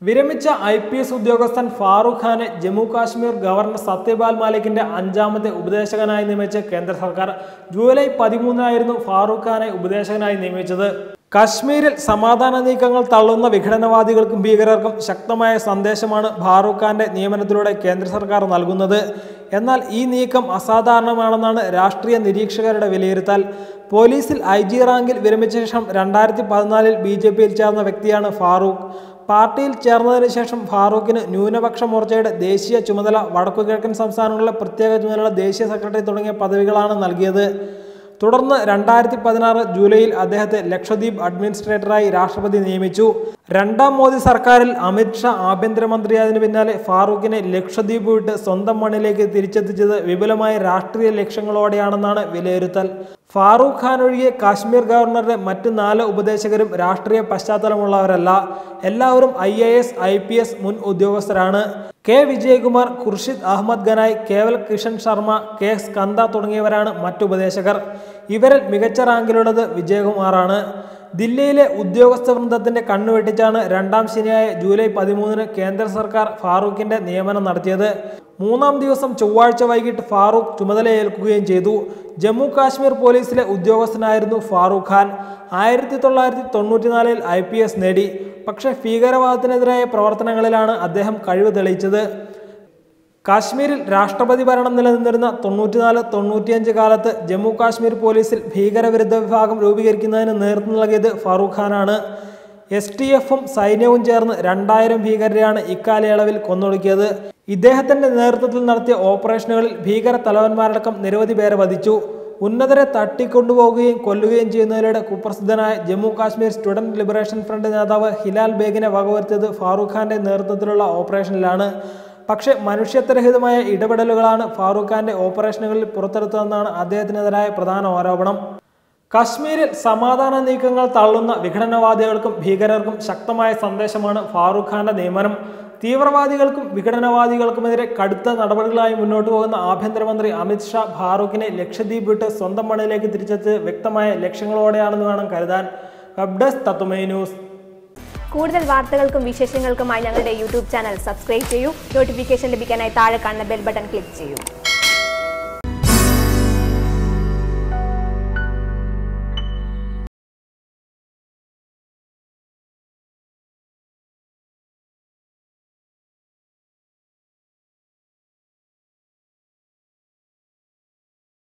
വിരമിച്ച I P S ഉദ്യോഗസ്ഥൻ ഫാറൂഖ് ഖാനെ ജമ്മു കാശ്മീർ ഗവർണർ സത്യപാൽ മാലിക്കിന്റെ അഞ്ചാമത്തെ ഉപദേശകനായി നിയമിച്ച കേന്ദ്ര സർക്കാർ ജൂലൈ പതിമൂന്നിനായിരുന്നു ഫാറൂഖ് ഖാനെ ഉപദേശകനായി നിയമിച്ചത് കശ്മീരിൽ സമാധാന നീക്കങ്ങൾ തള്ളുന്ന വിഘടനവാദികൾക്കും ഭീകരർക്കും ശക്തമായ സന്ദേശമാണ് ഫാറൂഖ് ഖാന്റെ നിയമനത്തിലൂടെ കേന്ദ്ര സർക്കാർ നൽകുന്നത് എന്നാൽ ഈ നീക്കം അസാധാരണമാണെന്നാണ് രാഷ്ട്രീയ നിരീക്ഷകരുടെ വിലയിരുത്തൽ പോലീസിൽ ഐ ജി റാങ്കിൽ വിരമിച്ച ശേഷം രണ്ടായിരത്തി പതിനാലിൽ ബി ജെ പിയിൽ ചേർന്ന വ്യക്തിയാണ് ഫാറൂഖ് പാർട്ടിയിൽ ചേർന്നതിന് ശേഷം ഫാറൂഖിന് ന്യൂനപക്ഷ മോർച്ചയുടെ ദേശീയ ചുമതല വടക്കുകിഴക്കൻ സംസ്ഥാനങ്ങളിലെ പ്രത്യേക ചുമതല ദേശീയ സെക്രട്ടറി തുടങ്ങിയ പദവികളാണ് നൽകിയത് തുടർന്ന് രണ്ടായിരത്തി പതിനാറ് ജൂലൈയിൽ അദ്ദേഹത്തെ ലക്ഷദ്വീപ് അഡ്മിനിസ്ട്രേറ്ററായി രാഷ്ട്രപതി നിയമിച്ചു രണ്ടാം മോദി സർക്കാരിൽ അമിത്ഷാ ആഭ്യന്തരമന്ത്രിയായതിനു പിന്നാലെ ഫാറൂഖിനെ ലക്ഷദ്വീപ് വിട്ട് സ്വന്തം മണ്ണിലേക്ക് തിരിച്ചെത്തിച്ചത് വിപുലമായ രാഷ്ട്രീയ ലക്ഷ്യങ്ങളോടെയാണെന്നാണ് വിലയിരുത്തൽ ഫാറൂഖ് ഖാൻ ഒഴികെ കാശ്മീർ ഗവർണറുടെ മറ്റ് നാല് ഉപദേശകരും രാഷ്ട്രീയ പശ്ചാത്തലമുള്ളവരല്ല എല്ലാവരും I A S I P S മുൻ ഉദ്യോഗസ്ഥരാണ് കെ വിജയകുമാർ ഖുർഷിദ് അഹമ്മദ് ഗനായ് കേവൽ കിഷൻ ശർമ്മ കെ സ്കന്ദ തുടങ്ങിയവരാണ് മറ്റു ഉപദേശകർ ഇവരിൽ മികച്ച റാങ്കിലുള്ളത് വിജയകുമാറാണ് ദില്ലിയിലെ ഉദ്യോഗസ്ഥ വൃന്ദത്തിന്റെ കണ്ണുവെട്ടിച്ചാണ് രണ്ടാം ശനിയായ ജൂലൈ പതിമൂന്നിന് കേന്ദ്ര സർക്കാർ ഫാറൂഖിന്റെ നിയമനം നടത്തിയത് മൂന്നാം ദിവസം ചൊവ്വാഴ്ച വൈകിട്ട് ഫാറൂഖ് ചുമതലയേൽക്കുകയും ചെയ്തു ജമ്മു കാശ്മീർ പോലീസിലെ ഉദ്യോഗസ്ഥനായിരുന്നു ഫാറൂഖ് ഖാൻ ആയിരത്തി തൊള്ളായിരത്തി തൊണ്ണൂറ്റിനാലിൽ ഐ പി എസ് നേടി പക്ഷേ ഭീകരവാദത്തിനെതിരായ പ്രവർത്തനങ്ങളിലാണ് അദ്ദേഹം കഴിവ് തെളിയിച്ചത് കാശ്മീരിൽ രാഷ്ട്രപതി ഭരണം നിലനിന്നിരുന്ന തൊണ്ണൂറ്റിനാല് തൊണ്ണൂറ്റിയഞ്ച് കാലത്ത് ജമ്മു കാശ്മീർ പോലീസിൽ ഭീകരവിരുദ്ധ വിഭാഗം രൂപീകരിക്കുന്നതിന് നേതൃത്വം നൽകിയത് ഫാറൂഖ് ഖാനാണ് എസ് ടി എഫും സൈന്യവും ചേർന്ന് രണ്ടായിരം ഭീകരരെയാണ് ഇക്കാലയളവിൽ കൊന്നൊടുക്കിയത് ഇദ്ദേഹത്തിന്റെ നേതൃത്വത്തിൽ നടത്തിയ ഓപ്പറേഷനുകളിൽ ഭീകര തലവന്മാരടക്കം നിരവധി പേരെ വധിച്ചു ഉന്നതരെ തട്ടിക്കൊണ്ടുപോകുകയും കൊല്ലുകയും ചെയ്യുന്നതിലൂടെ കുപ്രസിദ്ധനായ Jammu Kashmir student liberation front നേതാവ് ഹിലാൽ ബേഗിനെ വകവരുത്തിയത് ഫാറൂഖ് ഖാന്റെ നേതൃത്വത്തിലുള്ള ഓപ്പറേഷനിലാണ് പക്ഷേ മനുഷ്യത്വരഹിതമായ ഇടപെടലുകളാണ് ഫാറൂഖ് ഖാന്റെ ഓപ്പറേഷനുകളിൽ പുറത്തെടുത്തതെന്നാണ് അദ്ദേഹത്തിനെതിരായ പ്രധാന ആരോപണം കശ്മീരിൽ സമാധാന നീക്കങ്ങൾ തള്ളുന്ന വിഘടനവാദികൾക്കും ഭീകരർക്കും ശക്തമായ സന്ദേശമാണ് ഫാറൂഖ് ഖാന്റെ നിയമനം തീവ്രവാദികൾക്കും വിഘടനവാദികൾക്കുമെതിരെ കടുത്ത നടപടികളായി മുന്നോട്ട് പോകുന്ന ആഭ്യന്തരമന്ത്രി അമിത്ഷാ ഫാറൂഖിനെ ലക്ഷദ്വീപ് വിട്ട് സ്വന്തം മണ്ണിലേക്ക് തിരിച്ചെത്തി വ്യക്തമായ ലക്ഷ്യങ്ങളോടെയാണെന്ന് വേണം കരുതാൻ വെബ് ഡെസ്ക് തത്തുമൈ ന്യൂസ് കൂടുതൽ വാർത്തകൾക്കും വിശേഷങ്ങൾക്കുമായി ഞങ്ങളുടെ യൂട്യൂബ് ചാനൽ സബ്സ്ക്രൈബ് ചെയ്യൂ നോട്ടിഫിക്കേഷൻ ലഭിക്കാനായി താഴെ കാണുന്ന ബെൽ ബട്ടൺ ക്ലിക്ക് ചെയ്യൂ